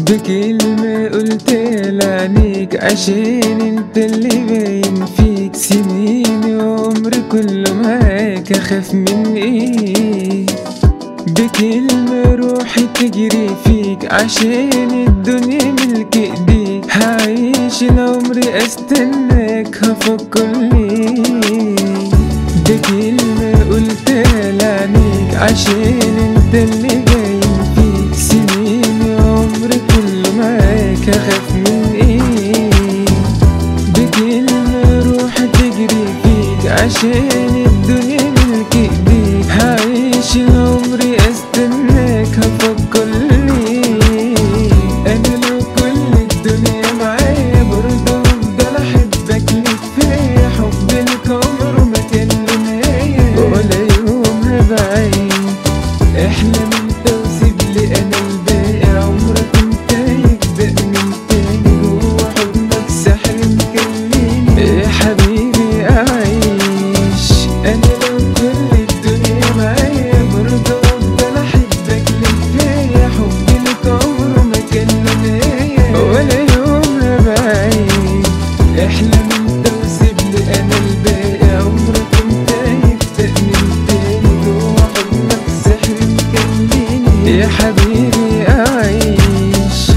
بكلمة قلت لعنيك عشان انت اللي باين فيك سنين وعمري كله معاك اخاف من ايه بكلمة روحي تجري فيك عشان الدنيا ملك ايديك هعيش العمر استناك هفكر ليه بكلمة قلتها لعنيك عشان انت اللي باين فيك سنين عمري كله معاك اخاف من ايه بكلمة روحي تجري فيك عشان الدنيا ملك ايديك هعيش العمر استناك هفكر ليه انا لو كل الدنيا معايا برضه افضل احبك ليك فيا حب لك عمره ما كان له نهاية ولا يوم هبعين احلم انت وسيب لي انا الباقي عمرك انت يبدأ من تاني جوا حضنك سحر مكلمني يا حبيبي اعيش انا لو كل الدنيا معايا برضه افضل احبك ليك فيا حبي لك عمره ما كان له نهاية ولا يوم هبعين احلم انت وسيب لي انا الباقي عمرك انت يبدأ من تاني جوا حضنك سحر مكلمني يا حبيبي اعيش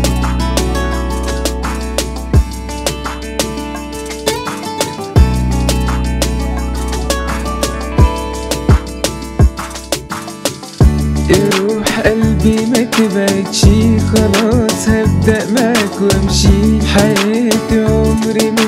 روح قلبي ما تبعدش خلاص هبدأ معاك وامشي حياتي عمري